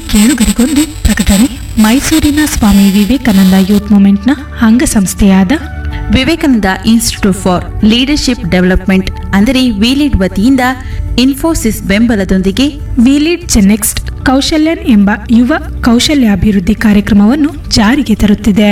ಕೇಳುಗರಿಗೊಂದು ಪ್ರಕಟಣೆ ಮೈಸೂರಿನ ಸ್ವಾಮಿ ವಿವೇಕಾನಂದ ಯೂತ್ ಮೂವ್ಮೆಂಟ್ನ ಅಂಗಸಂಸ್ಥೆಯಾದ Vivekananda institute for leadership development ಅಂದರೆ ವಿಲಿಡ್ ವತಿಯಿಂದ ಇನ್ಫೋಸಿಸ್ ಬೆಂಬಲದೊಂದಿಗೆ ವಿಲಿಡ್ ಚೆನೆಕ್ಸ್ಟ್ ಕೌಶಲ್ಯನ್ ಎಂಬ ಯುವ ಕೌಶಲ್ಯಾಭಿವೃದ್ಧಿ ಕಾರ್ಯಕ್ರಮವನ್ನು ಜಾರಿಗೆ ತರುತ್ತಿದೆ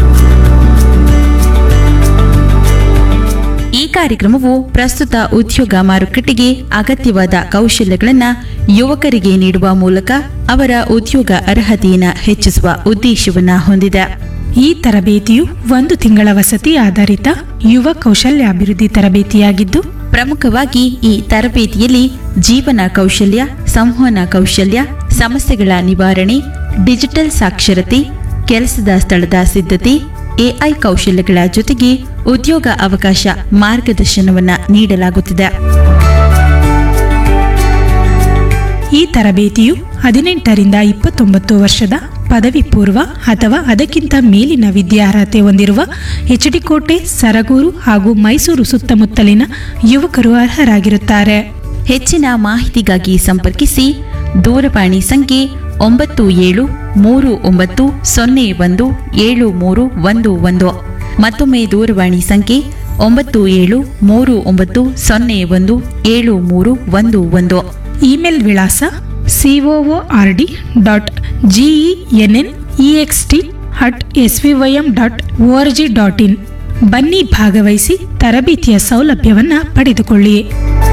ಈ ಕಾರ್ಯಕ್ರಮವು ಪ್ರಸ್ತುತ ಉದ್ಯೋಗ ಮಾರುಕಟ್ಟೆಗೆ ಅಗತ್ಯವಾದ ಕೌಶಲ್ಯಗಳನ್ನು ಯುವಕರಿಗೆ ನೀಡುವ ಮೂಲಕ ಅವರ ಉದ್ಯೋಗ ಅರ್ಹತೆಯನ್ನು ಹೆಚ್ಚಿಸುವ ಉದ್ದೇಶವನ್ನು ಹೊಂದಿದೆ ಈ ತರಬೇತಿಯು ಒಂದು ತಿಂಗಳ ವಸತಿ ಆಧಾರಿತ ಯುವ ಕೌಶಲ್ಯಾಭಿವೃದ್ಧಿ ತರಬೇತಿಯಾಗಿದ್ದು ಪ್ರಮುಖವಾಗಿ ಈ ತರಬೇತಿಯಲ್ಲಿ ಜೀವನ ಕೌಶಲ್ಯ ಸಂವಹನ ಕೌಶಲ್ಯ ಸಮಸ್ಯೆಗಳ ನಿವಾರಣೆ ಡಿಜಿಟಲ್ ಸಾಕ್ಷರತೆ ಕೆಲಸದ ಸ್ಥಳದ ಸಿದ್ಧತೆ ಎಐ ಕೌಶಲ್ಯಗಳ ಜೊತೆಗೆ ಉದ್ಯೋಗ ಅವಕಾಶ ಮಾರ್ಗದರ್ಶನವನ್ನು ನೀಡಲಾಗುತ್ತಿದೆ ಈ ತರಬೇತಿಯು ಹದಿನೆಂಟರಿಂದ ಇಪ್ಪತ್ತೊಂಬತ್ತು ವರ್ಷದ ಪದವಿ ಪೂರ್ವ ಅಥವಾ ಅದಕ್ಕಿಂತ ಮೇಲಿನ ವಿದ್ಯಾರ್ಹತೆ ಹೊಂದಿರುವ ಎಚ್ಡಿಕೋಟೆ ಸರಗೂರು ಹಾಗೂ ಮೈಸೂರು ಸುತ್ತಮುತ್ತಲಿನ ಯುವಕರು ಅರ್ಹರಾಗಿರುತ್ತಾರೆ ಹೆಚ್ಚಿನ ಮಾಹಿತಿಗಾಗಿ ಸಂಪರ್ಕಿಸಿ ದೂರವಾಣಿ ಸಂಖ್ಯೆ ಒಂಬತ್ತು ಏಳು ಮೂರು ಒಂಬತ್ತು ಸೊನ್ನೆ ಒಂದು ಏಳು ಮೂರು ಒಂದು ಒಂದು ಮತ್ತೊಮ್ಮೆ ದೂರವಾಣಿ ಸಂಖ್ಯೆ ಒಂಬತ್ತು ಏಳು ಮೂರು ಒಂಬತ್ತು ಸೊನ್ನೆ ಒಂದು ಏಳು ಮೂರು ಒಂದು ಒಂದು ಇಮೇಲ್ ವಿಳಾಸ COO R D dot GENN EXT at S V Y M dot O R G dot in ಬನ್ನಿ ಭಾಗವಹಿಸಿ ತರಬೇತಿಯ ಸೌಲಭ್ಯವನ್ನು ಪಡೆದುಕೊಳ್ಳಿ